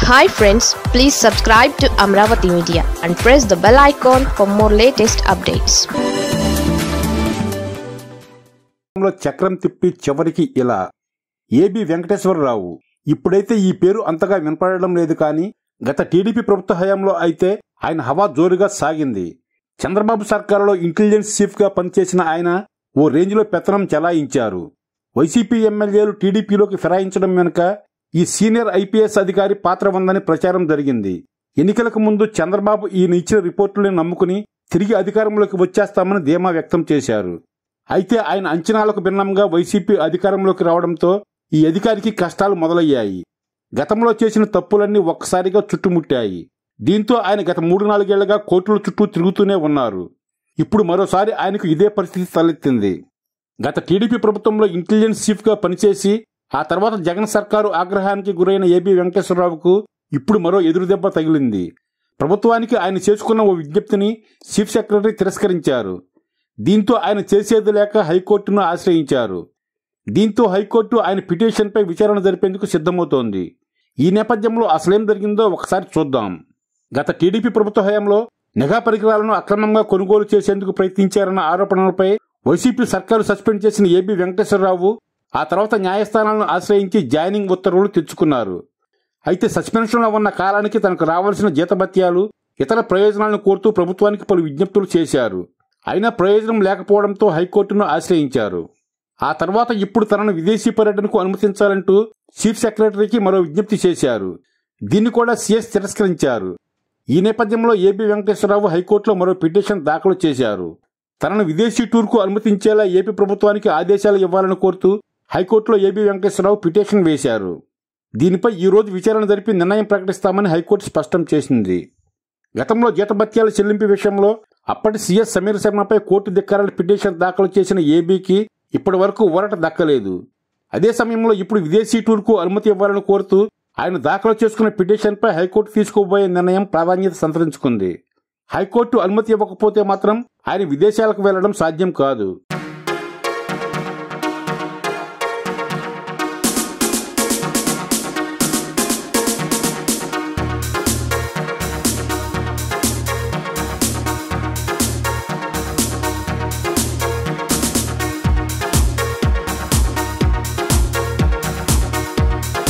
hi friends please subscribe to Amaravati media and press the bell icon for more latest updates లో చక్రం తిప్పి చివరికి ఇలా ఏబి వెంకటేశ్వరరావు ఇప్పుడైతే ఈ పేరు అంతగా వినపడడం లేదు కానీ గత టీడీపీ ప్రభుత్వ హయాంలో అయితే ఆయన హవా జోరుగా సాగింది చంద్రబాబు సర్కారులో ఇంటెలిజెన్స్ చీఫ్ గా పనిచేసిన ఆయన ఓ రేంజ్లో పెత్తనం చెలాయించారు వైసీపీ ఎమ్మెల్యేలు టీడీపీలోకి ఫిరాయించడం వెనుక ఈ సీనియర్ ఐపీఎస్ అధికారి పాత్ర ఉందని ప్రచారం జరిగింది ఎన్నికలకు ముందు చంద్రబాబు ఈయన ఇచ్చిన రిపోర్టులను నమ్ముకుని తిరిగి అధికారంలోకి వచ్చేస్తామని ధీమా వ్యక్తం చేశారు అయితే ఆయన అంచనాలకు భిన్నంగా వైసీపీ అధికారంలోకి రావడంతో ఈ అధికారికి కష్టాలు మొదలయ్యాయి గతంలో చేసిన తప్పులన్నీ ఒక్కసారిగా చుట్టుముట్టాయి దీంతో ఆయన గత మూడు నాలుగేళ్లుగా కోర్టుల చుట్టూ తిరుగుతూనే ఉన్నారు ఇప్పుడు మరోసారి ఆయనకు ఇదే పరిస్థితి తలెత్తింది గత టీడీపీ ప్రభుత్వంలో ఇంటెలిజెన్స్ చీఫ్ గా పనిచేసి ఆ తర్వాత జగన్ సర్కారు ఆగ్రహానికి గురైన ఏబీ వెంకటేశ్వరరావుకు ఇప్పుడు మరో ఎదురుదెబ్బ తగిలింది ప్రభుత్వానికి ఆయన చేసుకున్న ఓ విజ్ఞప్తిని చీఫ్ సెక్రటరీ తిరస్కరించారు దీంతో ఆయన చేసేది లేక హైకోర్టును ఆశ్రయించారు దీంతో హైకోర్టు ఆయన పిటిషన్పై విచారణ జరిపేందుకు సిద్ధమవుతోంది ఈ నేపథ్యంలో అసలేం జరిగిందో ఒకసారి చూద్దాం గత టీడీపీ ప్రభుత్వ హయాంలో నిఘా పరికరాలను అక్రమంగా కొనుగోలు చేసేందుకు ప్రయత్నించారన్న ఆరోపణలపై వైసీపీ సర్కారు సస్పెండ్ చేసిన ఏబీ వెంకటేశ్వరరావు ఆ తర్వాత న్యాయస్థానాలను ఆశ్రయించి జాయినింగ్ ఉత్తర్వులు తెచ్చుకున్నారు అయితే సస్పెన్షన్లో ఉన్న కాలానికి తనకు రావాల్సిన జీతభత్యాలు ఇతర ప్రయోజనాలను కోరుతూ ప్రభుత్వానికి పలు విజ్ఞప్తులు చేశారు అయినా ప్రయోజనం లేకపోవడంతో హైకోర్టును ఆశ్రయించారు ఆ తర్వాత ఇప్పుడు తనను విదేశీ పర్యటనకు అనుమతించాలంటూ చీఫ్ సెక్రటరీకి మరో విజ్ఞప్తి చేశారు దీన్ని కూడా సీఎస్ తిరస్కరించారు ఈ నేపథ్యంలో ఏబీ వెంకటేశ్వరరావు హైకోర్టులో మరో పిటిషన్ దాఖలు చేశారు తనను విదేశీ టూర్కు అనుమతించేలా ఏపీ ప్రభుత్వానికి ఆదేశాలు ఇవ్వాలని కోరుతూ హైకోర్టులో ఏబీ వెంకటేశ్వరరావు పిటిషన్ వేశారు దీనిపై ఈ రోజు విచారణ జరిపి నిర్ణయం ప్రకటిస్తామని హైకోర్టు స్పష్టం చేసింది గతంలో జీతభత్యాల చెల్లింపు విషయంలో అప్పటి సీఎస్ సమీర్ శర్మపై కోర్టు ధిక్కారాల పిటిషన్ దాఖలు చేసిన ఏబీకి ఇప్పటి వరకు ఊరట దక్కలేదు అదే సమయంలో ఇప్పుడు విదేశీ టూర్కు అనుమతి ఇవ్వాలని కోరుతూ ఆయన దాఖలు చేసుకున్న పిటిషన్పై హైకోర్టు తీసుకోబోయే నిర్ణయం ప్రాధాన్యత సంతరించుకుంది హైకోర్టు అనుమతి ఇవ్వకపోతే మాత్రం ఆయన విదేశాలకు వెళ్లడం సాధ్యం కాదు